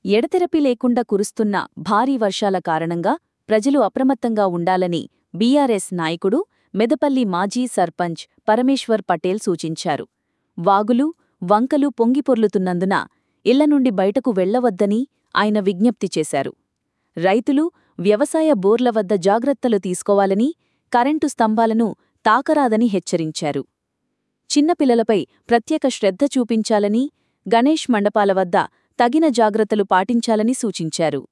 ఎడతెరపి లేకుండా కురుస్తున్న భారీ వర్షాల కారణంగా ప్రజలు అప్రమత్తంగా ఉండాలని బీఆర్ఎస్ నాయకుడు మెదపల్లి మాజీ సర్పంచ్ పరమేశ్వర్ పటేల్ సూచించారు వాగులు వంకలు పొంగిపొర్లుతున్నందున ఇళ్ల నుండి బయటకు వెళ్లవద్దని ఆయన విజ్ఞప్తి చేశారు రైతులు వ్యవసాయ బోర్ల వద్ద జాగ్రత్తలు తీసుకోవాలని కరెంటు స్తంభాలను తాకరాదని హెచ్చరించారు చిన్నపిల్లలపై ప్రత్యేక శ్రద్ధ చూపించాలని గణేష్ మండపాల వద్ద తగిన జాగ్రత్తలు పాటించాలని సూచించారు